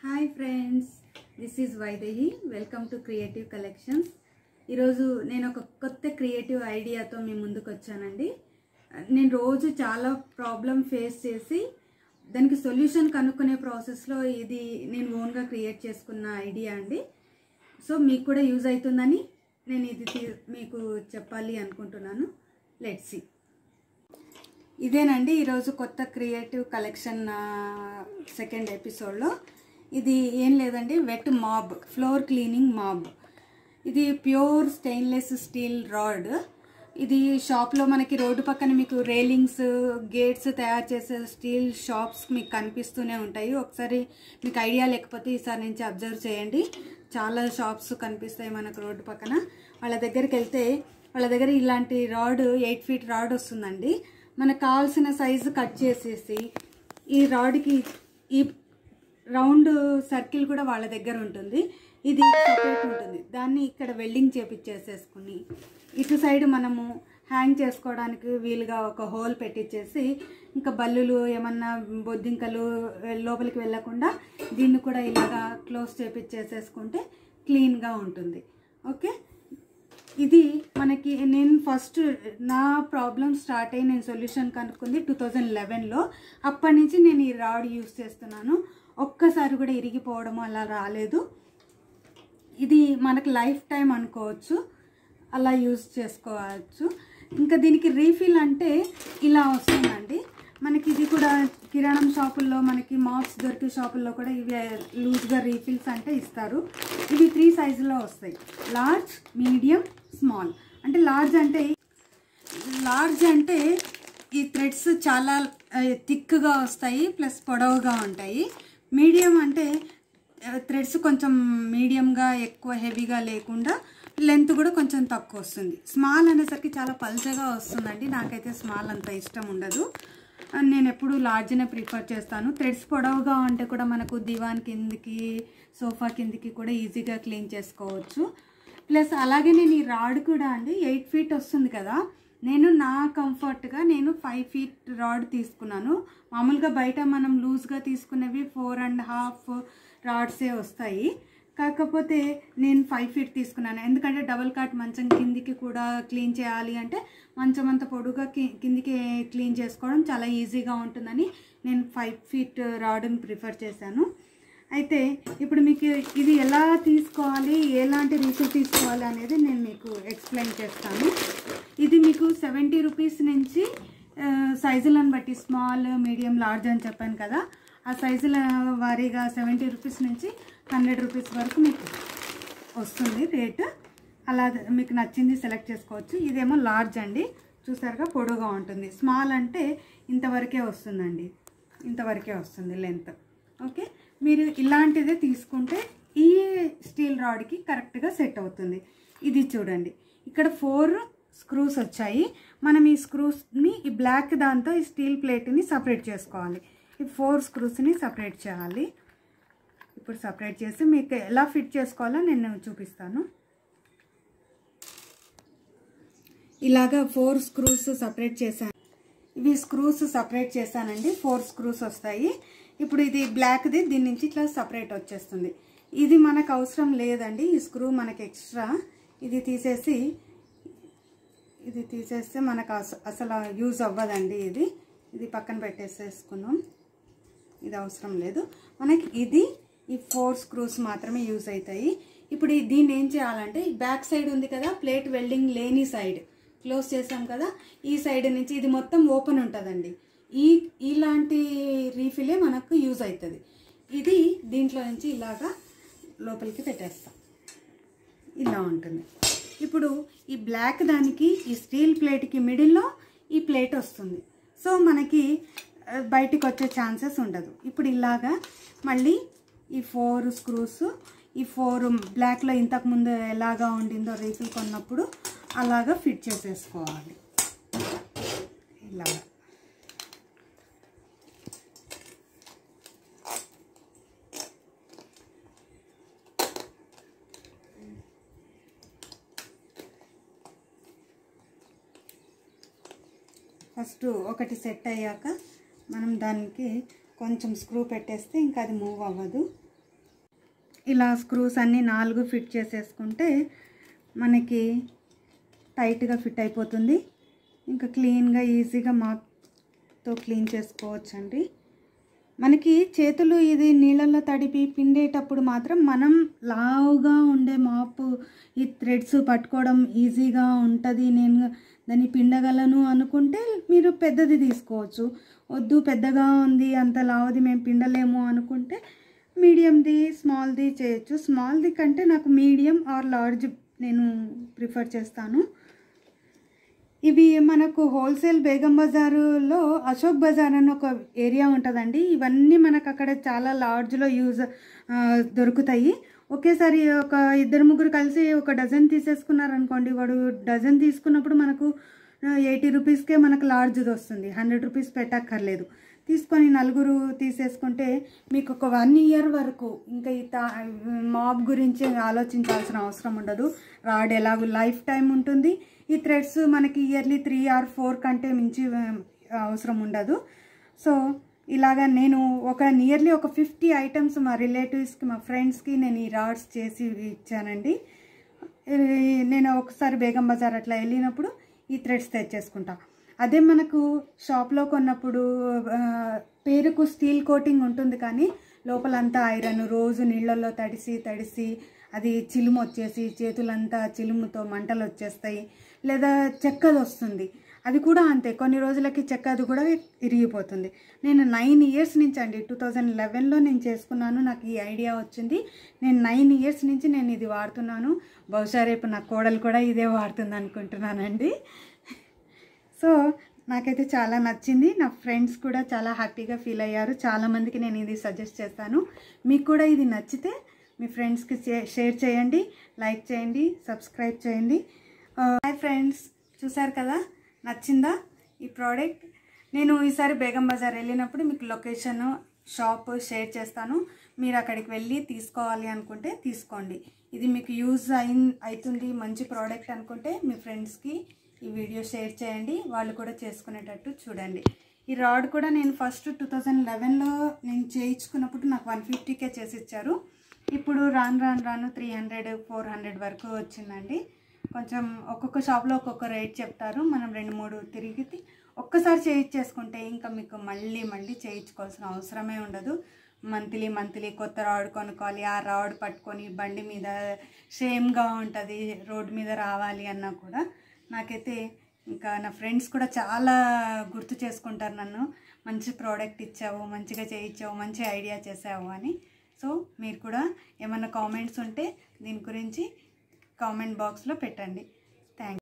hi friends this is Vaidehi welcome to creative collections ఈరోజు నేను ఒక కొత్త క్రియేటివ్ ఐడియాతో మీ ముందుకు వచ్చానండి నేను రోజు చాలా ప్రాబ్లం ఫేస్ చేసి దానికి సొల్యూషన్ కనుక్కునే ప్రాసెస్లో ఇది నేను ఓన్గా క్రియేట్ చేసుకున్న ఐడియా అండి సో మీకు కూడా యూజ్ అవుతుందని నేను ఇది తీ- మీకు చెప్పాలి అనుకుంటున్నాను లెట్స్ సీ ఇదేనండి ఈరోజు కొత్త క్రియేటివ్ కలెక్షన్ సెకండ్ ఎపిసోడ్లో ఇది ఏం లేదండి wet mop floor cleaning mop ఇది ప్యూర్ స్టెయిన్లెస్ స్టీల్ రాడ్ ఇది షాప్లో మనకి రోడ్డు పక్కన మీకు రేలింగ్స్ గేట్స్ తయారు చేసే స్టీల్ షాప్స్ మీకు కనిపిస్తూనే ఉంటాయి ఒకసారి మీకు ఐడియా లేకపోతే ఈసారి నుంచి అబ్జర్వ్ చేయండి చాలా షాప్స్ కనిపిస్తాయి మనకు రోడ్డు పక్కన వాళ్ళ దగ్గరికి వెళ్తే వాళ్ళ దగ్గర ఇలాంటి రాడ్ ఎయిట్ ఫీట్ రాడ్ వస్తుందండి మనకు కావాల్సిన సైజు కట్ చేసేసి ఈ రాడ్కి ఈ రౌండ్ సర్కిల్ కూడా వాళ్ళ దగ్గర ఉంటుంది ఇది సపరేట్ ఉంటుంది దాన్ని ఇక్కడ వెల్డింగ్ చేపించేసేసుకుని ఇటు సైడ్ మనము హ్యాంగ్ చేసుకోవడానికి వీలుగా ఒక హోల్ పెట్టించేసి ఇంకా బల్లులు ఏమన్నా బొద్దింకలు లోపలికి వెళ్ళకుండా దీన్ని కూడా ఇలాగా క్లోజ్ చేపించేసేసుకుంటే క్లీన్గా ఉంటుంది ఓకే ఇది మనకి నేను ఫస్ట్ నా ప్రాబ్లం స్టార్ట్ అయ్యి నేను సొల్యూషన్ కనుక్కుంది టూ థౌజండ్ లెవెన్లో అప్పటి నుంచి నేను ఈ రాడ్ యూస్ చేస్తున్నాను ఒక్కసారి కూడా ఇరిగిపోవడం అలా రాలేదు ఇది మనకు లైఫ్ టైం అనుకోవచ్చు అలా యూజ్ చేసుకోవచ్చు ఇంకా దీనికి రీఫిల్ అంటే ఇలా వస్తుందండి మనకి ఇది కూడా కిరాణం షాపుల్లో మనకి మాప్స్ దొరికే షాపుల్లో కూడా ఇవి లూజ్గా రీఫిల్స్ అంటే ఇస్తారు ఇవి త్రీ సైజులో వస్తాయి లార్జ్ మీడియం స్మాల్ అంటే లార్జ్ అంటే లార్జ్ అంటే ఈ థ్రెడ్స్ చాలా థిక్గా వస్తాయి ప్లస్ పొడవుగా ఉంటాయి మీడియం అంటే థ్రెడ్స్ కొంచెం మీడియంగా ఎక్కువ హెవీగా లేకుండా లెంత్ కూడా కొంచెం తక్కువ వస్తుంది స్మాల్ అనేసరికి చాలా పల్చగా వస్తుందండి నాకైతే స్మాల్ అంత ఇష్టం ఉండదు నేను ఎప్పుడు లార్జ్నే ప్రిఫర్ చేస్తాను థ్రెడ్స్ పొడవుగా ఉంటే కూడా మనకు దివాన్ కిందికి సోఫా కిందికి కూడా ఈజీగా క్లీన్ చేసుకోవచ్చు ప్లస్ అలాగే నేను ఈ రాడ్ కూడా అండి ఎయిట్ ఫీట్ వస్తుంది కదా నేను నా కంఫర్ట్గా నేను ఫైవ్ ఫీట్ రాడ్ తీసుకున్నాను మామూలుగా బయట మనం లూజ్గా తీసుకునేవి ఫోర్ అండ్ హాఫ్ రాడ్సే వస్తాయి కాకపోతే నేను ఫైవ్ ఫీట్ తీసుకున్నాను ఎందుకంటే డబల్ కాట్ మంచం కిందికి కూడా క్లీన్ చేయాలి అంటే మంచం అంత పొడుగా కి కిందికి క్లీన్ చేసుకోవడం చాలా ఈజీగా ఉంటుందని నేను ఫైవ్ ఫీట్ రాడ్ని ప్రిఫర్ చేశాను అయితే ఇప్పుడు మీకు ఇది ఎలా తీసుకోవాలి ఎలాంటి రీఫిల్ తీసుకోవాలి అనేది నేను మీకు ఎక్స్ప్లెయిన్ చేస్తాను ఇది మీకు సెవెంటీ రూపీస్ నుంచి ఆ, సైజులను బట్టి స్మాల్ మీడియం లార్జ్ అని చెప్పాను కదా ఆ సైజుల వారీగా సెవెంటీ రూపీస్ నుంచి హండ్రెడ్ రూపీస్ వరకు మీకు వస్తుంది రేటు అలా మీకు నచ్చింది సెలెక్ట్ చేసుకోవచ్చు ఇదేమో లార్జ్ అండి చూసారుగా పొడుగా ఉంటుంది స్మాల్ అంటే ఇంతవరకే వస్తుందండి ఇంతవరకే వస్తుంది లెంత్ ఓకే మీరు ఇలాంటిదే తీసుకుంటే ఈ స్టీల్ రాడ్కి కరెక్ట్గా సెట్ అవుతుంది ఇది చూడండి ఇక్కడ ఫోర్ స్క్రూస్ వచ్చాయి మనం ఈ స్క్రూస్ని ఈ బ్లాక్ దాంతో ఈ స్టీల్ ప్లేట్ని సపరేట్ చేసుకోవాలి ఈ ఫోర్ స్క్రూస్ని సపరేట్ చేయాలి ఇప్పుడు సపరేట్ చేసి మీకు ఎలా ఫిట్ చేసుకోవాలో నేను చూపిస్తాను ఇలాగా ఫోర్ స్క్రూస్ సపరేట్ చేశాను ఇవి స్క్రూస్ సపరేట్ చేశానండి ఫోర్ స్క్రూస్ వస్తాయి ఇప్పుడు ఇది బ్లాక్ది దీని నుంచి ఇట్లా సపరేట్ వచ్చేస్తుంది ఇది మనకు అవసరం లేదండి ఈ స్క్రూ మనకి ఎక్స్ట్రా ఇది తీసేసి ఇది తీసేస్తే మనకు అస- అసలు యూజ్ అవ్వదండి ఇది ఇది పక్కన పెట్టేసేసుకున్నాం ఇది అవసరం లేదు మనకి ఇది ఈ ఫోర్ స్క్రూస్ మాత్రమే యూజ్ అవుతాయి ఇప్పుడు ఈ- దీన్ని ఏం చేయాలంటే ఈ బ్యాక్ సైడ్ ఉంది కదా ప్లేట్ వెల్డింగ్ లేని సైడ్ క్లోజ్ చేసాం కదా ఈ సైడ్ నుంచి ఇది మొత్తం ఓపెన్ ఉంటుందండి ఈ ఇలాంటి రీఫిలే మనకు యూజ్ అవుతుంది ఇది దీంట్లో నుంచి ఇలాగా లోపలికి పెట్టేస్తాం ఇలా ఉంటుంది ఇప్పుడు ఈ బ్లాక్ దానికి ఈ స్టీల్ ప్లేట్కి మిడిల్లో ఈ ప్లేట్ వస్తుంది సో మనకి ఆ, బయటికి వచ్చే ఛాన్సెస్ ఉండదు ఇప్పుడు ఇలాగా మళ్ళీ ఈ ఫోర్ స్క్రూస్ ఈ ఫోర్ బ్లాక్లో ఇంతకుముందు ఎలాగా ఉండిందో రీఫిల్ కొన్నప్పుడు అలాగా ఫిట్ చేసేసుకోవాలి ఇలాగా ఫస్ట్ ఒకటి సెట్ అయ్యాక మనం దానికి కొంచెం స్క్రూ పెట్టేస్తే ఇంకా అది మూవ్ అవ్వదు ఇలా స్క్రూస్ అన్నీ నాలుగు ఫిట్ చేసేసుకుంటే మనకి టైట్గా ఫిట్ అయిపోతుంది ఇంకా క్లీన్గా ఈజీగా మాప్తో క్లీన్ చేసుకోవచ్చండి మనకి చేతులు ఇది నీళ్ళల్లో తడిపి పిండేటప్పుడు మాత్రం మనం లావుగా ఉండే మాపు ఈ థ్రెడ్స్ పట్టుకోవడం ఈజీగా ఉంటుంది నేను దాన్ని పిండగలను అనుకుంటే మీరు పెద్దది తీసుకోవచ్చు వద్దు పెద్దగా ఉంది అంత లావుది మేము పిండలేము అనుకుంటే మీడియంది స్మాల్ది చేయొచ్చు స్మాల్ది కంటే నాకు మీడియం ఆర్ లార్జ్ నేను ప్రిఫర్ చేస్తాను ఇవి మనకు హోల్సేల్ బేగం బజారులో అశోక్ బజార్ అని ఒక ఏరియా ఉంటుందండి ఇవన్నీ మనకు అక్కడ చాలా లార్జ్లో యూజ్ ఆ, దొరుకుతాయి ఒకేసారి ఒక ఇద్దరు ముగ్గురు కలిసి ఒక డజన్ తీసేసుకున్నారనుకోండి వాడు డజన్ తీసుకున్నప్పుడు మనకు ఎయిటీ రూపీస్కే మనకు లార్జ్ది వస్తుంది హండ్రెడ్ రూపీస్ పెట్టక్కర్లేదు తీసుకొని నలుగురు తీసేసుకుంటే మీకు ఒక వన్ ఇయర్ వరకు ఇంకా ఈ తా మాబ్ గురించి ఆలోచించాల్సిన అవసరం ఉండదు రాడ్ ఎలాగో లైఫ్ టైం ఉంటుంది ఈ థ్రెడ్స్ మనకి ఇయర్లీ త్రీ ఆర్ ఫోర్ కంటే మించి ఆ, అవసరం ఉండదు సో ఇలాగా నేను ఒక నియర్లీ ఒక ఫిఫ్టీ ఐటమ్స్ మా రిలేటివ్స్కి మా ఫ్రెండ్స్కి నేను ఈ రాడ్స్ చేసి ఇచ్చానండి ఈ- నేను ఒకసారి బేగం బజార్ అట్లా వెళ్ళినప్పుడు ఈ థ్రెడ్స్ తెచ్చేసుకుంటా అదే మనకు షాప్లో కొన్నప్పుడు ఆ, పేరుకు స్టీల్ కోటింగ్ ఉంటుంది కానీ లోపలంతా ఐరన్ రోజు నీళ్ళల్లో తడిసి తడిసి అది చిలుము వచ్చేసి చేతులంతా చిలుముతో మంటలు వచ్చేస్తాయి లేదా చెక్కది వస్తుంది అది కూడా అంతే కొన్ని రోజులకి చెక్క అది కూడా ఇరిగిపోతుంది నేను నైన్ ఇయర్స్ నుంచి అండి టూ థౌజండ్ లెవెన్లో నేను చేసుకున్నాను నాకు ఈ ఐడియా వచ్చింది నేను నైన్ ఇయర్స్ నుంచి నేను ఇది వాడుతున్నాను బహుశా రేపు నా కోడలు కూడా ఇదే వాడుతుంది అనుకుంటున్నానండి సో నాకైతే చాలా నచ్చింది నా ఫ్రెండ్స్ కూడా చాలా హ్యాపీగా ఫీల్ అయ్యారు చాలామందికి నేను ఇది సజెస్ట్ చేస్తాను మీకు కూడా ఇది నచ్చితే మీ ఫ్రెండ్స్కి షేర్ చేయండి లైక్ చేయండి సబ్స్క్రైబ్ చేయండి హాయ్ ఫ్రెండ్స్ చూసారు కదా నచ్చిందా ఈ ప్రోడక్ట్ నేను ఈసారి బేగం బజార్ వెళ్ళినప్పుడు మీకు లొకేషన్ షాప్ షేర్ చేస్తాను మీరు అక్కడికి వెళ్ళి తీసుకోవాలి అనుకుంటే తీసుకోండి ఇది మీకు యూజ్ అయి అవుతుంది మంచి ప్రోడక్ట్ అనుకుంటే మీ ఫ్రెండ్స్కి ఈ వీడియో షేర్ చేయండి వాళ్ళు కూడా చేసుకునేటట్టు చూడండి ఈ రాడ్ కూడా నేను ఫస్ట్ టూ థౌజండ్ లెవెన్లో నేను చేయించుకున్నప్పుడు నాకు వన్ ఫిఫ్టీకే చేసి ఇచ్చారు ఇప్పుడు రాను రాను రాను త్రీ హండ్రెడ్ ఫోర్ హండ్రెడ్ వరకు వచ్చిందండి కొంచెం ఒక్కొక్క షాప్లో ఒక్కొక్క రేట్ చెప్తారు మనం రెండు మూడు తిరిగి ఒక్కసారి చేయించేసుకుంటే ఇంకా మీకు మళ్ళీ మళ్ళీ చేయించుకోవాల్సిన అవసరమే ఉండదు మంత్లీ మంత్లీ కొత్త రాడ్ కొనుక్కోవాలి ఆ రాడ్ పట్టుకొని బండి మీద షేమ్గా ఉంటుంది రోడ్ మీద రావాలి అన్నా కూడా నాకైతే ఇంకా నా ఫ్రెండ్స్ కూడా చాలా గుర్తు చేసుకుంటారు నన్ను మంచి ప్రోడక్ట్ ఇచ్చావు మంచిగా చేయించావు మంచి ఐడియా చేసావు అని సో మీరు కూడా ఏమైనా కామెంట్స్ ఉంటే దీని గురించి కామెంట్ బాక్స్లో పెట్టండి